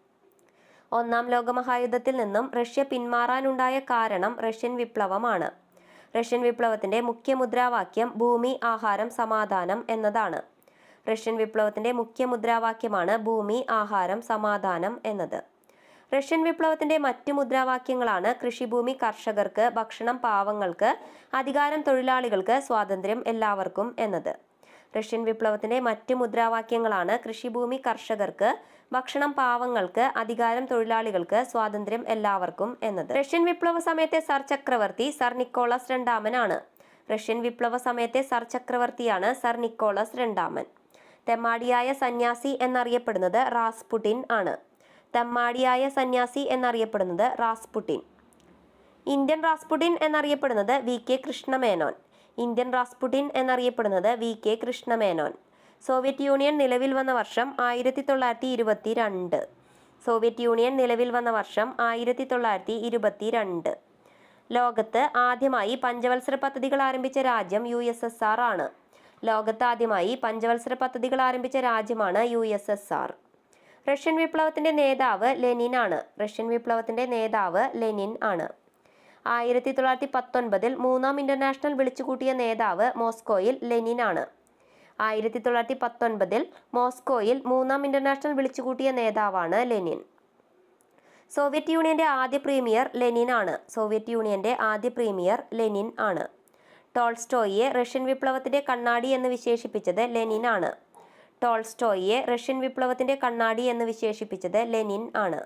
ഒന്നാം ലോക മഹായുദ്ധത്തിൽ നിന്നും റഷ്യ പിന്മാറാനുണ്ടായ കാരണം റഷ്യൻ വിപ്ലവമാണ് റഷ്യൻ വിപ്ലവത്തിന്റെ മുഖ്യ മുദ്രാവാക്യം ഭൂമി ആഹാരം സമാധാനം എന്നതാണ് റഷ്യൻ വിപ്ലവത്തിന്റെ മുഖ്യ മുദ്രാവാക്യമാണ് ഭൂമി ആഹാരം സമാധാനം എന്നത് റഷ്യൻ വിപ്ലവത്തിന്റെ മറ്റു മുദ്രാവാക്യങ്ങളാണ് കൃഷിഭൂമി കർഷകർക്ക് ഭക്ഷണം പാവങ്ങൾക്ക് അധികാരം തൊഴിലാളികൾക്ക് സ്വാതന്ത്ര്യം എല്ലാവർക്കും എന്നത് റഷ്യൻ വിപ്ലവത്തിന്റെ മറ്റു മുദ്രാവാക്യങ്ങളാണ് കൃഷിഭൂമി കർഷകർക്ക് ഭക്ഷണം പാവങ്ങൾക്ക് അധികാരം തൊഴിലാളികൾക്ക് സ്വാതന്ത്ര്യം എല്ലാവർക്കും എന്നത് റഷ്യൻ വിപ്ലവ സമയത്തെ സർ ചക്രവർത്തി സർ നിക്കോളസ് രണ്ടാമനാണ് റഷ്യൻ വിപ്ലവ സമയത്തെ സർ ചക്രവർത്തിയാണ് സർ നിക്കോളസ് രണ്ടാമൻ തെമ്മാടിയായ സന്യാസി എന്നറിയപ്പെടുന്നത് റാസ്പുട്ടിൻ ആണ് തെമ്മാടിയായ സന്യാസി എന്നറിയപ്പെടുന്നത് റാസ്പുട്ടിൻ ഇന്ത്യൻ റാസ്പുട്ടിൻ എന്നറിയപ്പെടുന്നത് V K Krishna Menon Indian Rasputin എന്നറിയപ്പെടുന്നത് V K Krishna Menon Soviet Union നിലവിൽ വന്ന വർഷം ആയിരത്തി തൊള്ളായിരത്തി ഇരുപത്തി രണ്ട് സോവിയറ്റ് യൂണിയൻ നിലവിൽ വന്ന വർഷം ആയിരത്തി തൊള്ളായിരത്തി ഇരുപത്തി രണ്ട് ലോകത്ത് ആദ്യമായി പഞ്ചവത്സര പദ്ധതികൾ ആരംഭിച്ച രാജ്യം യു എസ് എസ് ആർ ആണ് ലോകത്ത് ആദ്യമായി പഞ്ചവത്സര പദ്ധതികൾ ആരംഭിച്ച രാജ്യമാണ് U S S R Russian വിപ്ലവത്തിന്റെ നേതാവ് ലെനിൻ ആണ് റഷ്യൻ വിപ്ലവത്തിന്റെ നേതാവ് ലെനിൻ ആണ് ആയിരത്തി തൊള്ളായിരത്തി പത്തൊൻപതിൽ മൂന്നാം ഇന്റർനാഷണൽ വിളിച്ചുകൂട്ടിയ നേതാവ് മോസ്കോയിൽ ലെനിൻ ആണ് ആയിരത്തി തൊള്ളായിരത്തി പത്തൊൻപതിൽ മോസ്കോയിൽ മൂന്നാം ഇന്റർനാഷണൽ വിളിച്ചുകൂട്ടിയ നേതാവാണ് ലെനിൻ സോവിയറ്റ് യൂണിയന്റെ ആദ്യ പ്രീമിയർ ലെനിൻ ആണ് സോവിയറ്റ് യൂണിയന്റെ ആദ്യ പ്രീമിയർ ലെനിൻ ആണ് ടോൾസ്റ്റോയിയെ റഷ്യൻ വിപ്ലവത്തിന്റെ കണ്ണാടി എന്ന് വിശേഷിപ്പിച്ചത് ലെനിൻ ആണ് ടോൾസ്റ്റോയിയെ റഷ്യൻ വിപ്ലവത്തിന്റെ കണ്ണാടി എന്ന് വിശേഷിപ്പിച്ചത് ലെനിൻ ആണ്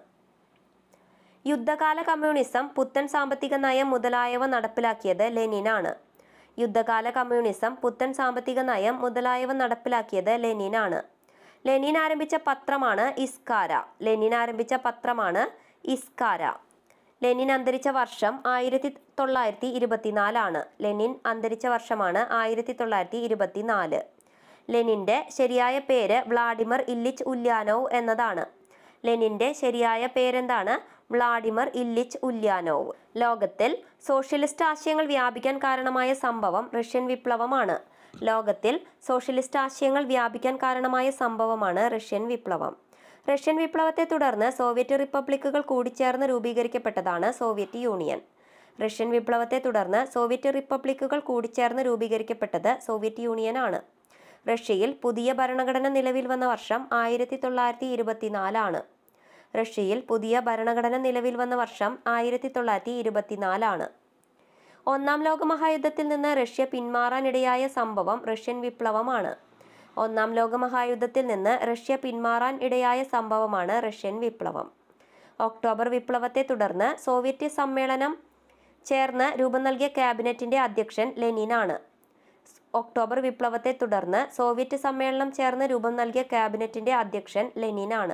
യുദ്ധകാല കമ്മ്യൂണിസം പുത്തൻ സാമ്പത്തിക നയം മുതലായവ നടപ്പിലാക്കിയത് ലെനിനാണ് യുദ്ധകാല കമ്മ്യൂണിസം പുത്തൻ സാമ്പത്തിക നയം മുതലായവ നടപ്പിലാക്കിയത് ലെനിനാണ് ലെനിൻ ആരംഭിച്ച പത്രമാണ് ഇസ്കാര ലെനിൻ ആരംഭിച്ച പത്രമാണ് ഇസ്കാര ലെനിൻ അന്തരിച്ച വർഷം ആയിരത്തി തൊള്ളായിരത്തി ഇരുപത്തിനാലാണ് ലെനിൻ അന്തരിച്ച വർഷമാണ് ആയിരത്തി തൊള്ളായിരത്തി ഇരുപത്തിനാല് ലെനിന്റെ ശരിയായ പേര് വ്ളാഡിമർ ഇല്ലിച്ച് ഉല്യാനോവ് എന്നതാണ് ലെനിന്റെ ശരിയായ പേരെന്താണ് വ്ളാഡിമർ ഇല്ലിച്ച് ഉല്യാനോവ് ലോകത്തിൽ സോഷ്യലിസ്റ്റ് ആശയങ്ങൾ വ്യാപിക്കാൻ കാരണമായ സംഭവം റഷ്യൻ വിപ്ലവമാണ് ലോകത്തിൽ സോഷ്യലിസ്റ്റ് ആശയങ്ങൾ വ്യാപിക്കാൻ കാരണമായ സംഭവമാണ് റഷ്യൻ വിപ്ലവം റഷ്യൻ വിപ്ലവത്തെ തുടർന്ന് സോവിയറ്റ് റിപ്പബ്ലിക്കുകൾ കൂടിച്ചേർന്ന് രൂപീകരിക്കപ്പെട്ടതാണ് സോവിയറ്റ് യൂണിയൻ റഷ്യൻ വിപ്ലവത്തെ തുടർന്ന് സോവിയറ്റ് റിപ്പബ്ലിക്കുകൾ കൂടിച്ചേർന്ന് രൂപീകരിക്കപ്പെട്ടത് സോവിയറ്റ് യൂണിയനാണ് റഷ്യയിൽ പുതിയ ഭരണഘടന നിലവിൽ വന്ന വർഷം ആയിരത്തി തൊള്ളായിരത്തി ഇരുപത്തിനാലാണ് റഷ്യയിൽ പുതിയ ഭരണഘടന നിലവിൽ വന്ന വർഷം ആയിരത്തി തൊള്ളായിരത്തി ഇരുപത്തിനാലാണ് ഒന്നാം ലോക മഹായുദ്ധത്തിൽ നിന്ന് റഷ്യ പിന്മാറാനിടയായ സംഭവം റഷ്യൻ വിപ്ലവമാണ് ഒന്നാം ലോക മഹായുദ്ധത്തിൽ നിന്ന് റഷ്യ പിന്മാറാൻ ഇടയായ സംഭവമാണ് റഷ്യൻ വിപ്ലവം ഒക്ടോബർ വിപ്ലവത്തെ തുടർന്ന് സോവിയറ്റ് സമ്മേളനം ചേർന്ന് രൂപം നൽകിയ ക്യാബിനറ്റിന്റെ അധ്യക്ഷൻ ലെനിനാണ് ഒക്ടോബർ വിപ്ലവത്തെ തുടർന്ന് സോവിയറ്റ് സമ്മേളനം ചേർന്ന് രൂപം നൽകിയ ക്യാബിനറ്റിന്റെ അധ്യക്ഷൻ ലെനിനാണ്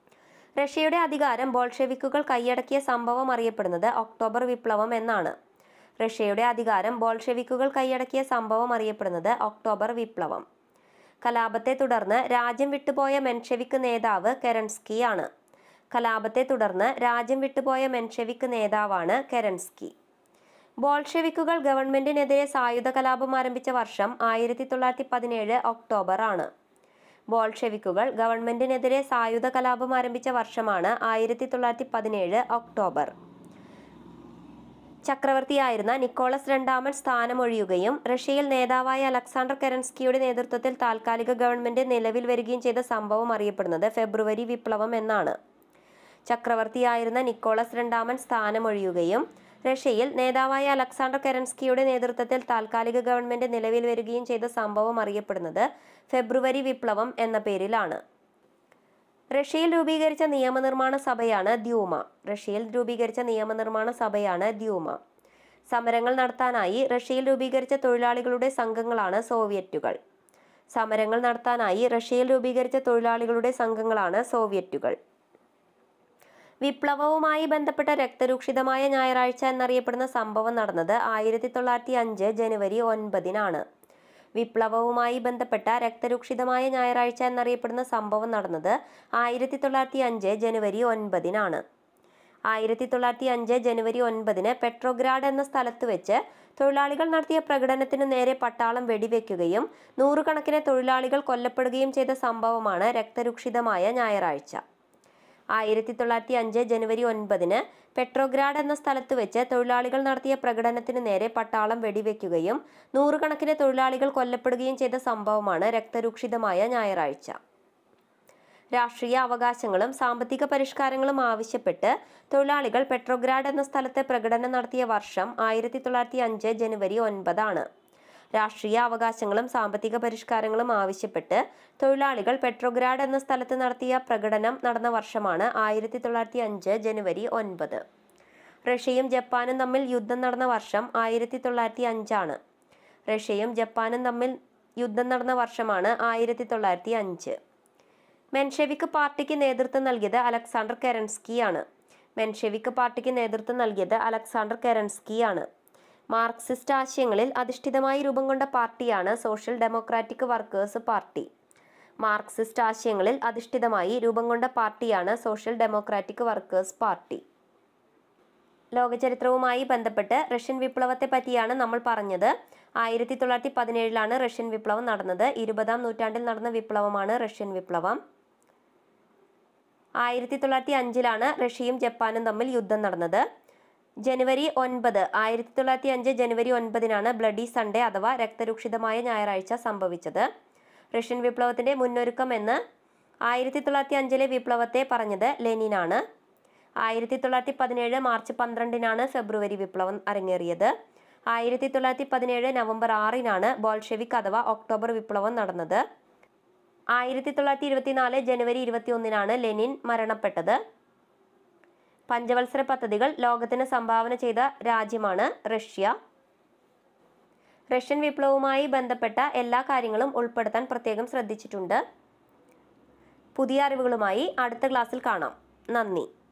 റഷ്യയുടെ അധികാരം ബോൾഷെവിക്കുകൾ കൈയടക്കിയ സംഭവം അറിയപ്പെടുന്നത് ഒക്ടോബർ വിപ്ലവം എന്നാണ് റഷ്യയുടെ അധികാരം ബോൾഷെവിക്കുകൾ കൈയടക്കിയ സംഭവം അറിയപ്പെടുന്നത് ഒക്ടോബർ വിപ്ലവം കലാപത്തെ തുടർന്ന് രാജ്യം വിട്ടുപോയ മെൻഷെവിക്ക് നേതാവ് കെരൻസ്കി ആണ് കലാപത്തെ തുടർന്ന് രാജ്യം വിട്ടുപോയ മെൻഷെവിക്ക് നേതാവാണ് കെരൻസ്കി ബോൾഷെവിക്കുകൾ ഗവൺമെന്റിനെതിരെ സായുധ കലാപം ആരംഭിച്ച വർഷം ആയിരത്തി തൊള്ളായിരത്തി പതിനേഴ് ഒക്ടോബർ ആണ് ബോൾഷെവിക്കുകൾ ഗവൺമെന്റിനെതിരെ സായുധ കലാപം ആരംഭിച്ച വർഷമാണ് ആയിരത്തി തൊള്ളായിരത്തി പതിനേഴ് ഒക്ടോബർ ചക്രവർത്തിയായിരുന്ന നിക്കോളസ് രണ്ടാമൻ സ്ഥാനമൊഴിയുകയും റഷ്യയിൽ നേതാവായ അലക്സാണ്ടർ കെരൻസ്കിയുടെ നേതൃത്വത്തിൽ താൽക്കാലിക ഗവൺമെന്റ് നിലവിൽ വരികയും ചെയ്ത സംഭവം അറിയപ്പെടുന്നത് ഫെബ്രുവരി വിപ്ലവം എന്നാണ് ചക്രവർത്തിയായിരുന്ന നിക്കോളസ് രണ്ടാമൻ സ്ഥാനമൊഴിയുകയും റഷ്യയിൽ നേതാവായ അലക്സാണ്ടർ കെരൻസ്കിയുടെ നേതൃത്വത്തിൽ താൽക്കാലിക ഗവൺമെന്റ് നിലവിൽ വരികയും ചെയ്ത സംഭവം അറിയപ്പെടുന്നത് ഫെബ്രുവരി വിപ്ലവം എന്ന പേരിലാണ് റഷ്യയിൽ രൂപീകരിച്ച നിയമനിർമ്മാണ സഭയാണ് ദ്യൂമ റഷ്യയിൽ രൂപീകരിച്ച നിയമനിർമ്മാണ സഭയാണ് ദ്യൂമ സമരങ്ങൾ നടത്താനായി റഷ്യയിൽ രൂപീകരിച്ച തൊഴിലാളികളുടെ സംഘങ്ങളാണ് സോവിയറ്റുകൾ സമരങ്ങൾ നടത്താനായി റഷ്യയിൽ രൂപീകരിച്ച തൊഴിലാളികളുടെ സംഘങ്ങളാണ് സോവിയറ്റുകൾ വിപ്ലവവുമായി ബന്ധപ്പെട്ട രക്തരൂക്ഷിതമായ ഞായറാഴ്ച എന്നറിയപ്പെടുന്ന സംഭവം നടന്നത് ആയിരത്തി തൊള്ളായിരത്തി അഞ്ച് ജനുവരി ഒൻപതിനാണ് വിപ്ലവവുമായി ബന്ധപ്പെട്ട രക്തരൂക്ഷിതമായ ഞായറാഴ്ച എന്നറിയപ്പെടുന്ന സംഭവം നടന്നത് ആയിരത്തി തൊള്ളായിരത്തി അഞ്ച് ജനുവരി ഒൻപതിനാണ് ആയിരത്തി തൊള്ളായിരത്തി അഞ്ച് ജനുവരി ഒൻപതിന് പെട്രോഗ്രാഡ് എന്ന സ്ഥലത്ത് വെച്ച് തൊഴിലാളികൾ നടത്തിയ പ്രകടനത്തിന് നേരെ പട്ടാളം വെടിവെക്കുകയും നൂറുകണക്കിന് തൊഴിലാളികൾ കൊല്ലപ്പെടുകയും ചെയ്ത സംഭവമാണ് രക്തരൂക്ഷിതമായ ഞായറാഴ്ച ആയിരത്തി തൊള്ളായിരത്തി അഞ്ച് ജനുവരി ഒൻപതിന് പെട്രോഗ്രാഡ് എന്ന സ്ഥലത്ത് വെച്ച് തൊഴിലാളികൾ നടത്തിയ പ്രകടനത്തിന് നേരെ പട്ടാളം വെടിവെക്കുകയും നൂറുകണക്കിന് തൊഴിലാളികൾ കൊല്ലപ്പെടുകയും ചെയ്ത സംഭവമാണ് രക്തരൂക്ഷിതമായ ഞായറാഴ്ച രാഷ്ട്രീയ അവകാശങ്ങളും സാമ്പത്തിക പരിഷ്കാരങ്ങളും ആവശ്യപ്പെട്ട് തൊഴിലാളികൾ പെട്രോഗ്രാഡ് എന്ന സ്ഥലത്ത് പ്രകടനം നടത്തിയ വർഷം ആയിരത്തി തൊള്ളായിരത്തി അഞ്ച് ജനുവരി ഒൻപതാണ് രാഷ്ട്രീയ അവകാശങ്ങളും സാമ്പത്തിക പരിഷ്കാരങ്ങളും ആവശ്യപ്പെട്ട് തൊഴിലാളികൾ പെട്രോഗ്രാഡ് എന്ന സ്ഥലത്ത് നടത്തിയ പ്രകടനം നടന്ന വർഷമാണ് ആയിരത്തി തൊള്ളായിരത്തി അഞ്ച് ജനുവരി ഒൻപത് റഷ്യയും ജപ്പാനും തമ്മിൽ യുദ്ധം നടന്ന വർഷം ആയിരത്തി തൊള്ളായിരത്തി അഞ്ചാണ് റഷ്യയും ജപ്പാനും തമ്മിൽ യുദ്ധം നടന്ന വർഷമാണ് ആയിരത്തി തൊള്ളായിരത്തി അഞ്ച് മെൻഷെവിക് പാർട്ടിക്ക് നേതൃത്വം നൽകിയത് അലക്സാണ്ടർ കെരൻസ്കി ആണ് മെൻഷെവിക് പാർട്ടിക്ക് നേതൃത്വം നൽകിയത് അലക്സാണ്ടർ കെരൻസ്കി ആണ് മാർക്സിസ്റ്റ് ആശയങ്ങളിൽ അധിഷ്ഠിതമായി രൂപം കൊണ്ട പാർട്ടിയാണ് social democratic workers party Marxist ആശയങ്ങളിൽ അധിഷ്ഠിതമായി രൂപം കൊണ്ട പാർട്ടിയാണ് സോഷ്യൽ ഡെമോക്രാറ്റിക് വർക്കേഴ്സ് പാർട്ടി ലോകചരിത്രവുമായി ബന്ധപ്പെട്ട് റഷ്യൻ വിപ്ലവത്തെ പറ്റിയാണ് നമ്മൾ പറഞ്ഞത് ആയിരത്തി തൊള്ളായിരത്തി പതിനേഴിലാണ് റഷ്യൻ വിപ്ലവം നടന്നത് ഇരുപതാം നൂറ്റാണ്ടിൽ നടന്ന വിപ്ലവമാണ് റഷ്യൻ വിപ്ലവം ആയിരത്തി തൊള്ളായിരത്തി അഞ്ചിലാണ് റഷ്യയും ജപ്പാനും തമ്മിൽ യുദ്ധം നടന്നത് ജനുവരി ഒൻപത് ആയിരത്തി തൊള്ളായിരത്തി അഞ്ച് ജനുവരി ഒൻപതിനാണ് ബ്ലഡി സൺഡേ അഥവാ രക്തരൂക്ഷിതമായ ഞായറാഴ്ച സംഭവിച്ചത് റഷ്യൻ വിപ്ലവത്തിന്റെ മുന്നൊരുക്കം എന്ന് ആയിരത്തി തൊള്ളായിരത്തി അഞ്ചിലെ വിപ്ലവത്തെ പറഞ്ഞത് ലെനിനാണ് ആയിരത്തി തൊള്ളായിരത്തി പതിനേഴ് മാർച്ച് പന്ത്രണ്ടിനാണ് ഫെബ്രുവരി വിപ്ലവം അരങ്ങേറിയത് ആയിരത്തി തൊള്ളായിരത്തി പതിനേഴ് നവംബർ ആറിനാണ് ബോൾഷെവിക് അഥവാ ഒക്ടോബർ വിപ്ലവം നടന്നത് ആയിരത്തി തൊള്ളായിരത്തി ഇരുപത്തിനാല് ജനുവരി ഇരുപത്തി ഒന്നിനാണ് ലെനിൻ മരണപ്പെട്ടത് പഞ്ചവത്സര പദ്ധതികൾ ലോകത്തിന് സംഭാവന ചെയ്ത രാജ്യമാണ് റഷ്യ റഷ്യൻ വിപ്ലവവുമായി ബന്ധപ്പെട്ട എല്ലാ കാര്യങ്ങളും ഉൾപ്പെടുത്താൻ പ്രത്യേകം ശ്രദ്ധിച്ചിട്ടുണ്ട് പുതിയ അറിവുകളുമായി അടുത്ത ക്ലാസ്സിൽ കാണാം നന്ദി